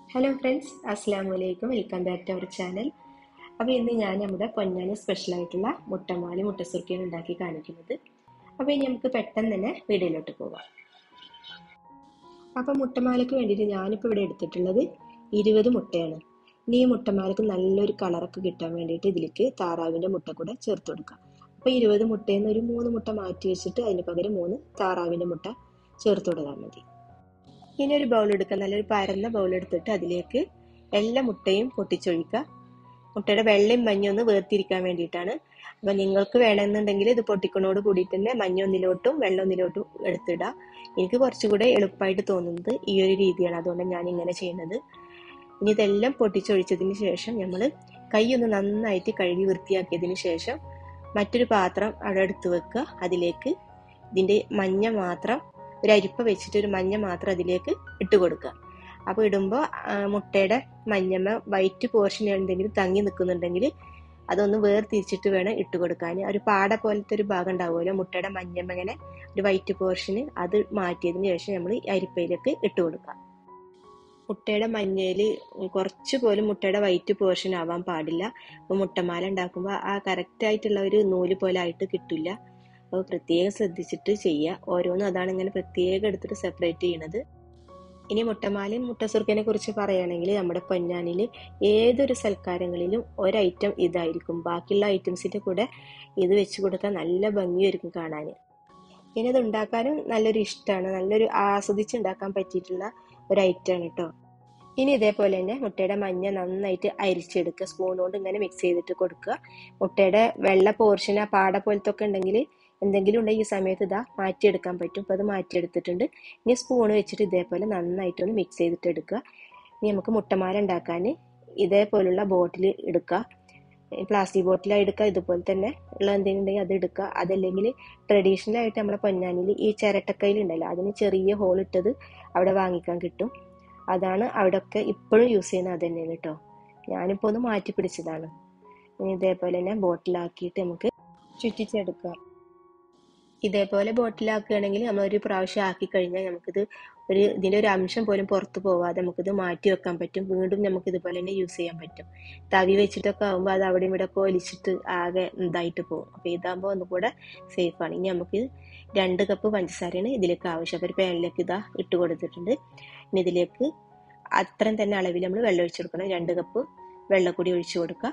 hello friends അസ്സാം വലൈക്കും welcome back to our channel അപ്പോൾ ഇന്ന് ഞാൻ നമ്മുടെ പൊന്നാനി സ്പെഷ്യലായിട്ടുള്ള മുട്ടമാലി മുട്ടസുർക്കിയാണ് ഉണ്ടാക്കി കാണിക്കുന്നത് അപ്പോൾ ഇനി നമുക്ക് പെട്ടെന്ന് തന്നെ വീഡിയോയിലോട്ട് പോകാം അപ്പോൾ മുട്ടമാലയ്ക്ക് വേണ്ടിയിട്ട് ഞാനിപ്പോൾ ഇവിടെ എടുത്തിട്ടുള്ളത് ഇരുപത് മുട്ടയാണ് ഇനി ഈ മുട്ടമാലയ്ക്ക് നല്ലൊരു കളറൊക്കെ കിട്ടാൻ വേണ്ടിയിട്ട് ഇതിലേക്ക് താറാവിൻ്റെ മുട്ട കൂടെ ചേർത്ത് കൊടുക്കാം അപ്പോൾ ഇരുപത് മുട്ടയിൽ നിന്ന് ഒരു മൂന്ന് മുട്ട മാറ്റി വെച്ചിട്ട് അതിന് പകരം മൂന്ന് താറാവിൻ്റെ മുട്ട ചേർത്ത് കൊടുത്താൽ മതി ഇനി ഒരു ബൗൾ എടുക്കുക നല്ലൊരു പരന്ന ബൗൾ എടുത്തിട്ട് അതിലേക്ക് എല്ലാ മുട്ടയും പൊട്ടിച്ചൊഴിക്കുക മുട്ടയുടെ വെള്ളയും മഞ്ഞയും ഒന്ന് വേർതിരിക്കാൻ വേണ്ടിയിട്ടാണ് അപ്പം നിങ്ങൾക്ക് വേണമെന്നുണ്ടെങ്കിൽ ഇത് പൊട്ടിക്കണോട് കൂടിയിട്ട് തന്നെ മഞ്ഞ ഒന്നിലോട്ടും വെള്ളം ഒന്നിലോട്ടും എടുത്തിടുക എനിക്ക് കുറച്ചുകൂടെ എളുപ്പമായിട്ട് തോന്നുന്നത് ഈ ഒരു രീതിയാണ് അതുകൊണ്ട് ഞാൻ ഇങ്ങനെ ചെയ്യുന്നത് ഇനി ഇതെല്ലാം പൊട്ടിച്ചൊഴിച്ചതിന് ശേഷം നമ്മൾ കൈ ഒന്ന് നന്നായിട്ട് കഴുകി വൃത്തിയാക്കിയതിന് ശേഷം മറ്റൊരു പാത്രം അവിടെ എടുത്ത് വെക്കുക അതിലേക്ക് ഇതിൻ്റെ മഞ്ഞ മാത്രം ഒരു അരിപ്പ വെച്ചിട്ട് ഒരു മഞ്ഞ മാത്രം അതിലേക്ക് ഇട്ട് കൊടുക്കുക അപ്പോൾ ഇടുമ്പോൾ മുട്ടയുടെ മഞ്ഞമ്മ വൈറ്റ് പോർഷൻ എന്തെങ്കിലും തങ്ങി നിൽക്കുന്നുണ്ടെങ്കിൽ അതൊന്ന് വേർതിരിച്ചിട്ട് വേണം ഇട്ട് കൊടുക്കാൻ ഒരു പാട പോലത്തെ ഒരു ഭാഗം ഉണ്ടാവുമല്ലോ മുട്ടയുടെ മഞ്ഞമ്മ ഇങ്ങനെ ഒരു വൈറ്റ് പോർഷന് അത് മാറ്റിയതിന് ശേഷം നമ്മൾ അരിപ്പയിലേക്ക് ഇട്ട് കൊടുക്കുക മുട്ടയുടെ മഞ്ഞയിൽ കുറച്ച് പോലും മുട്ടയുടെ വൈറ്റ് പോർഷൻ ആവാൻ പാടില്ല അപ്പോൾ മുട്ടമാല ഉണ്ടാക്കുമ്പോൾ ആ കറക്റ്റ് ആയിട്ടുള്ള ഒരു നൂല് പോലെ ആയിട്ട് കിട്ടില്ല അപ്പോൾ പ്രത്യേകം ശ്രദ്ധിച്ചിട്ട് ചെയ്യുക ഓരോന്നും അതാണ് ഇങ്ങനെ പ്രത്യേകം എടുത്തിട്ട് സെപ്പറേറ്റ് ചെയ്യണത് ഇനി മുട്ടമാലയും മുട്ടസുർക്കനെ കുറിച്ച് പറയുകയാണെങ്കിൽ നമ്മുടെ പൊന്നാനിൽ ഏതൊരു സൽക്കാരങ്ങളിലും ഒരൈറ്റം ഇതായിരിക്കും ബാക്കിയുള്ള ഐറ്റംസിൻ്റെ കൂടെ ഇത് വെച്ച് കൊടുത്താൽ നല്ല ഭംഗിയായിരിക്കും കാണാൻ ഇനി അത് ഉണ്ടാക്കാനും നല്ലൊരു ഇഷ്ടമാണ് നല്ലൊരു ആസ്വദിച്ച് ഉണ്ടാക്കാൻ പറ്റിയിട്ടുള്ള ഒരു ഐറ്റമാണ് കേട്ടോ ഇനി ഇതേപോലെ തന്നെ മുട്ടയുടെ മഞ്ഞ നന്നായിട്ട് അരിച്ചെടുക്കുക സ്പൂൺ കൊണ്ട് ഇങ്ങനെ മിക്സ് ചെയ്തിട്ട് കൊടുക്കുക മുട്ടയുടെ വെള്ള പോർഷൻ ആ പാട പോലത്തെ ഒക്കെ ഉണ്ടെങ്കിൽ എന്തെങ്കിലും ഉണ്ടെങ്കിൽ ഈ സമയത്ത് ഇതാ മാറ്റിയെടുക്കാൻ പറ്റും അപ്പോൾ അത് മാറ്റിയെടുത്തിട്ടുണ്ട് ഇനി സ്പൂൺ വെച്ചിട്ട് ഇതേപോലെ നന്നായിട്ടൊന്ന് മിക്സ് ചെയ്തിട്ട് എടുക്കുക ഇനി നമുക്ക് മുട്ടമാല ഉണ്ടാക്കാൻ ഇതേപോലുള്ള ബോട്ടിൽ എടുക്കുക പ്ലാസ്റ്റിക് ബോട്ടിലാണ് എടുക്കുക ഇതുപോലെ തന്നെ ഉള്ള എന്തെങ്കിലും ഉണ്ടെങ്കിൽ അത് എടുക്കുക അതല്ലെങ്കിൽ ട്രഡീഷണൽ ആയിട്ട് നമ്മുടെ പൊന്നാനിൽ ഈ ചിരട്ടക്കയിൽ ഉണ്ടല്ലോ അതിന് ചെറിയ ഹോൾ ഇട്ടത് അവിടെ വാങ്ങിക്കാൻ കിട്ടും അതാണ് അവിടെയൊക്കെ ഇപ്പോഴും യൂസ് ചെയ്യുന്നത് അത് തന്നെയാണ് കേട്ടോ ഞാനിപ്പോൾ ഒന്ന് മാറ്റി പിടിച്ചതാണ് ഇനി ഇതേപോലെ തന്നെ ബോട്ടിലാക്കിയിട്ട് നമുക്ക് ചുറ്റിച്ചെടുക്കാം ഇതേപോലെ ബോട്ടിലാക്കുകയാണെങ്കിൽ നമ്മൾ ഒരു പ്രാവശ്യം ആക്കി കഴിഞ്ഞാൽ നമുക്കിത് ഒരു ഇതിൻ്റെ ഒരു അംശം പോലും പുറത്ത് പോവാതെ നമുക്കിത് മാറ്റി വെക്കാൻ പറ്റും വീണ്ടും നമുക്ക് ഇതുപോലെ തന്നെ യൂസ് ചെയ്യാൻ പറ്റും തവി വെച്ചിട്ടൊക്കെ ആകുമ്പോൾ അത് അവിടെ ഇവിടെ ഒക്കെ ഒലിച്ചിട്ട് ആകെ ഇതായിട്ട് പോകും അപ്പോൾ ഇതാകുമ്പോൾ ഒന്നുകൂടെ സേഫാണ് ഇനി നമുക്ക് രണ്ട് കപ്പ് പഞ്ചസാരയാണ് ഇതിലേക്ക് ആവശ്യം അപ്പോൾ ഒരു പാനിലേക്ക് ഇതാ ഇട്ട് കൊടുത്തിട്ടുണ്ട് ഇനി ഇതിലേക്ക് അത്രയും തന്നെ അളവിൽ നമ്മൾ വെള്ളം ഒഴിച്ചു കൊടുക്കണം രണ്ട് കപ്പ് വെള്ളം കൂടി ഒഴിച്ചു കൊടുക്കുക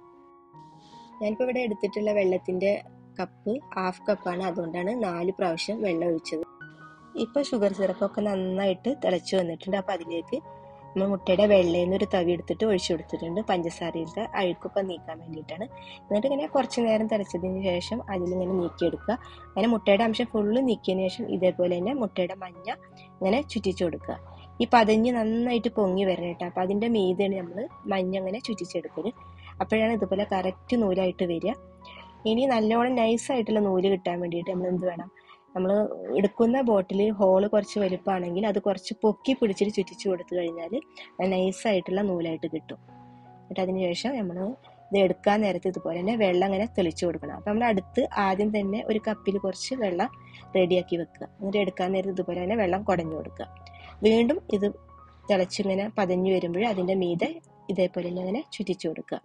ഞാനിപ്പോൾ ഇവിടെ എടുത്തിട്ടുള്ള വെള്ളത്തിൻ്റെ കപ്പ് ഹാഫ് കപ്പാണ് അതുകൊണ്ടാണ് നാല് പ്രാവശ്യം വെള്ളം ഒഴിച്ചത് ഇപ്പോൾ ഷുഗർ സിറപ്പൊക്കെ നന്നായിട്ട് തിളച്ച് വന്നിട്ടുണ്ട് അപ്പോൾ അതിലേക്ക് നമ്മൾ മുട്ടയുടെ വെള്ളയിൽ നിന്ന് ഒരു തവി എടുത്തിട്ട് ഒഴിച്ചു കൊടുത്തിട്ടുണ്ട് പഞ്ചസാരയിലത്തെ അഴുക്കൊക്കെ നീക്കാൻ വേണ്ടിയിട്ടാണ് എന്നിട്ട് ഇങ്ങനെ കുറച്ച് നേരം തിളച്ചതിന് ശേഷം അതിലിങ്ങനെ നീക്കിയെടുക്കുക അങ്ങനെ മുട്ടയുടെ അംശം ഫുള്ള് നീക്കിയതിന് ശേഷം ഇതേപോലെ തന്നെ മുട്ടയുടെ മഞ്ഞ ഇങ്ങനെ ചുറ്റിച്ചു കൊടുക്കുക ഈ പതഞ്ഞ് നന്നായിട്ട് പൊങ്ങി വരണം കേട്ടോ അപ്പോൾ അതിൻ്റെ മീതെയാണ് നമ്മൾ മഞ്ഞ അങ്ങനെ ചുറ്റിച്ചെടുക്കുന്നത് അപ്പോഴാണ് ഇതുപോലെ കറക്റ്റ് നൂലായിട്ട് വരിക ഇനി നല്ലോണം നൈസായിട്ടുള്ള നൂല് കിട്ടാൻ വേണ്ടിയിട്ട് നമ്മൾ എന്ത് വേണം നമ്മൾ എടുക്കുന്ന ബോട്ടിൽ ഹോള് കുറച്ച് വലുപ്പമാണെങ്കിൽ അത് കുറച്ച് പൊക്കി പിടിച്ചിട്ട് ചുറ്റിച്ചു കൊടുത്തു കഴിഞ്ഞാൽ നൈസായിട്ടുള്ള നൂലായിട്ട് കിട്ടും എന്നിട്ട് അതിന് ശേഷം നമ്മൾ ഇത് എടുക്കാൻ നേരത്ത് ഇതുപോലെ തന്നെ വെള്ളം ഇങ്ങനെ തെളിച്ചു കൊടുക്കണം അപ്പം നമ്മൾ അടുത്ത് ആദ്യം തന്നെ ഒരു കപ്പിൽ കുറച്ച് വെള്ളം റെഡിയാക്കി വെക്കുക എന്നിട്ട് എടുക്കാൻ നേരത്ത് ഇതുപോലെ തന്നെ വെള്ളം കുടഞ്ഞു കൊടുക്കുക വീണ്ടും ഇത് തിളച്ചിങ്ങനെ പതഞ്ഞു വരുമ്പോൾ അതിൻ്റെ മീതെ ഇതേപോലെ തന്നെ അങ്ങനെ ചുറ്റിച്ചു കൊടുക്കുക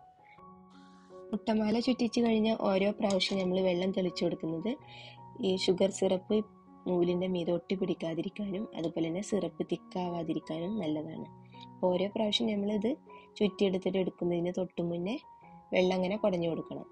മുട്ടമാല ചുറ്റിച്ച് കഴിഞ്ഞാൽ ഓരോ പ്രാവശ്യം നമ്മൾ വെള്ളം തെളിച്ചു കൊടുക്കുന്നത് ഈ ഷുഗർ സിറപ്പ് നൂലിൻ്റെ മീതെ ഒട്ടി പിടിക്കാതിരിക്കാനും അതുപോലെ തന്നെ സിറപ്പ് തിക്കാവാതിരിക്കാനും നല്ലതാണ് ഓരോ പ്രാവശ്യം നമ്മളിത് ചുറ്റിയെടുത്തിട്ട് എടുക്കുന്നതിന് തൊട്ടു മുന്നേ വെള്ളം അങ്ങനെ കുടഞ്ഞു കൊടുക്കണം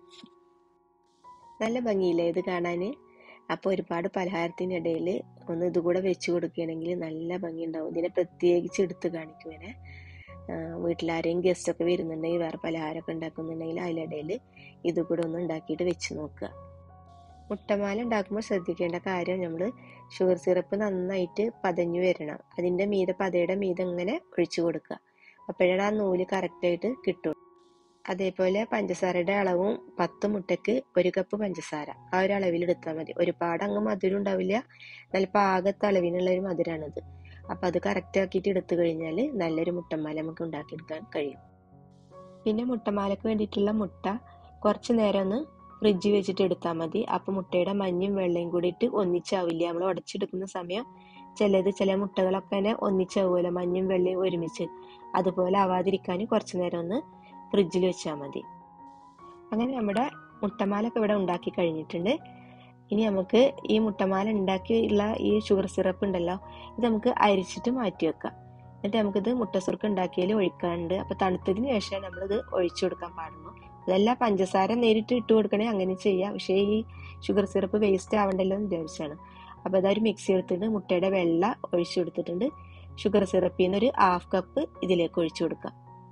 നല്ല ഭംഗിയില്ലേ ഇത് കാണാൻ അപ്പോൾ ഒരുപാട് പലഹാരത്തിനിടയിൽ ഒന്ന് ഇതുകൂടെ വെച്ച് കൊടുക്കുകയാണെങ്കിൽ നല്ല ഭംഗി ഉണ്ടാവും ഇതിനെ പ്രത്യേകിച്ച് എടുത്ത് കാണിക്കുവാനെ വീട്ടിലാരെയും ഗസ്റ്റൊക്കെ വരുന്നുണ്ടെങ്കിൽ വേറെ പലഹാരമൊക്കെ ഉണ്ടാക്കുന്നുണ്ടെങ്കിൽ അതിലിടയിൽ ഇത് കൂടെ ഒന്ന് ഉണ്ടാക്കിയിട്ട് വെച്ച് നോക്കുക മുട്ടമാല ഉണ്ടാക്കുമ്പോൾ ശ്രദ്ധിക്കേണ്ട കാര്യം നമ്മൾ ഷുഗർ സിറപ്പ് നന്നായിട്ട് പതഞ്ഞു വരണം അതിൻ്റെ മീതെ പതയുടെ മീതെ ഇങ്ങനെ ഒഴിച്ചു കൊടുക്കുക അപ്പോഴാണ് ആ നൂല് കറക്റ്റായിട്ട് കിട്ടും അതേപോലെ പഞ്ചസാരയുടെ അളവും പത്ത് മുട്ടയ്ക്ക് ഒരു കപ്പ് പഞ്ചസാര ആ ഒരു അളവിൽ എടുത്താൽ മതി ഒരുപാട് അങ്ങ് മധുരം ഉണ്ടാവില്ല നല്ല പാകത്തെ അളവിനുള്ള ഒരു മധുരമാണിത് അപ്പം അത് കറക്റ്റ് ആക്കിയിട്ട് എടുത്തു കഴിഞ്ഞാൽ നല്ലൊരു മുട്ടമാല നമുക്ക് ഉണ്ടാക്കിയെടുക്കാൻ കഴിയും പിന്നെ മുട്ടമാലക്ക് വേണ്ടിയിട്ടുള്ള മുട്ട കുറച്ച് നേരം ഒന്ന് ഫ്രിഡ്ജ് വെച്ചിട്ട് എടുത്താൽ മതി അപ്പം മുട്ടയുടെ മഞ്ഞയും വെള്ളയും കൂടിയിട്ട് ഒന്നിച്ചാവില്ല നമ്മൾ ഉടച്ചെടുക്കുന്ന സമയം ചിലത് ചില മുട്ടകളൊക്കെ തന്നെ ഒന്നിച്ചാവുമല്ലോ മഞ്ഞയും വെള്ളയും ഒരുമിച്ച് അതുപോലെ ആവാതിരിക്കാൻ കുറച്ച് നേരം ഒന്ന് ഫ്രിഡ്ജിൽ വെച്ചാൽ മതി അങ്ങനെ നമ്മുടെ മുട്ടമാലൊക്കെ ഇവിടെ ഉണ്ടാക്കി കഴിഞ്ഞിട്ടുണ്ട് ഇനി നമുക്ക് ഈ മുട്ടമാല ഉണ്ടാക്കിയുള്ള ഈ ഷുഗർ സിറപ്പ് ഉണ്ടല്ലോ ഇത് നമുക്ക് അരിച്ചിട്ട് മാറ്റി വെക്കാം എന്നിട്ട് നമുക്കിത് മുട്ടസുറുക്ക് ഉണ്ടാക്കിയതിൽ ഒഴിക്കാനുണ്ട് അപ്പൊ തണുത്തതിന് ശേഷം നമ്മളിത് ഒഴിച്ചു കൊടുക്കാൻ പാടുള്ളൂ അതല്ല പഞ്ചസാര നേരിട്ട് ഇട്ട് കൊടുക്കണേ അങ്ങനെ ചെയ്യാം പക്ഷേ ഈ ഷുഗർ സിറപ്പ് വേസ്റ്റ് ആവണ്ടല്ലോ എന്ന് വിചാരിച്ചാണ് അപ്പൊ അതൊരു മിക്സി എടുത്തിട്ട് മുട്ടയുടെ വെള്ള ഒഴിച്ചു കൊടുത്തിട്ടുണ്ട് ഷുഗർ സിറപ്പിൽ നിന്ന് ഒരു ഹാഫ് കപ്പ് ഇതിലേക്ക് ഒഴിച്ചു കൊടുക്കാം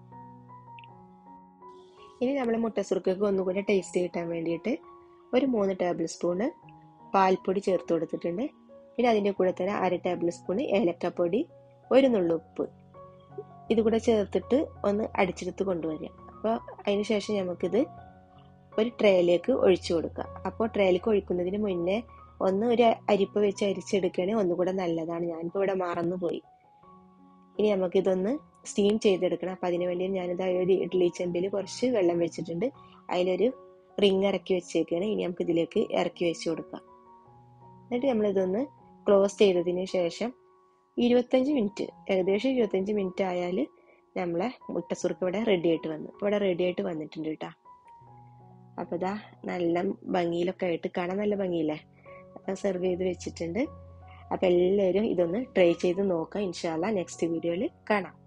ഇനി നമ്മൾ മുട്ടസുറുക്കൊക്കെ ഒന്നുകൂടെ ടേസ്റ്റ് കിട്ടാൻ വേണ്ടിയിട്ട് ഒരു മൂന്ന് ടേബിൾ സ്പൂണ് പാൽപ്പൊടി ചേർത്ത് കൊടുത്തിട്ടുണ്ട് പിന്നെ അതിൻ്റെ കൂടെ തന്നെ അര ടേബിൾ സ്പൂൺ ഏലക്കപ്പൊടി ഒരു നുള്ളുപ്പ് ഇത് കൂടെ ചേർത്തിട്ട് ഒന്ന് അടിച്ചെടുത്ത് കൊണ്ടുവരിക അപ്പോൾ അതിന് ശേഷം നമുക്കിത് ഒരു ട്രേയിലേക്ക് ഒഴിച്ചു കൊടുക്കുക അപ്പോൾ ട്രേയിലേക്ക് ഒഴിക്കുന്നതിന് മുന്നേ ഒന്ന് ഒരു അരിപ്പ് വെച്ച് അരിച്ചെടുക്കുകയാണെങ്കിൽ ഒന്നുകൂടെ നല്ലതാണ് ഞാനിപ്പോൾ ഇവിടെ മറന്നുപോയി ഇനി നമുക്കിതൊന്ന് സ്റ്റീം ചെയ്തെടുക്കണം അപ്പം അതിന് വേണ്ടി ഞാനിത് ഒരു ഇഡ്ഡലി ചെമ്പിൽ കുറച്ച് വെള്ളം വെച്ചിട്ടുണ്ട് അതിലൊരു റിങ് ഇറക്കി വെച്ചേക്കാണ് ഇനി നമുക്ക് ഇതിലേക്ക് ഇറക്കി വെച്ച് കൊടുക്കാം എന്നിട്ട് നമ്മളിതൊന്ന് ക്ലോസ് ചെയ്തതിന് ശേഷം ഇരുപത്തഞ്ച് മിനിറ്റ് ഏകദേശം ഇരുപത്തഞ്ച് മിനിറ്റ് ആയാൽ നമ്മളെ മുട്ടസുറുക്ക് ഇവിടെ റെഡി ആയിട്ട് വന്നു ഇവിടെ റെഡി ആയിട്ട് വന്നിട്ടുണ്ട് കേട്ടോ അപ്പോൾ ഇതാ നല്ല ഭംഗിയിലൊക്കെ ആയിട്ട് കാണാൻ നല്ല ഭംഗിയില്ലേ അപ്പം സെർവ് ചെയ്ത് വെച്ചിട്ടുണ്ട് അപ്പം എല്ലാവരും ഇതൊന്ന് ട്രൈ ചെയ്ത് നോക്കാം ഇൻഷാല്ല നെക്സ്റ്റ് വീഡിയോയിൽ കാണാം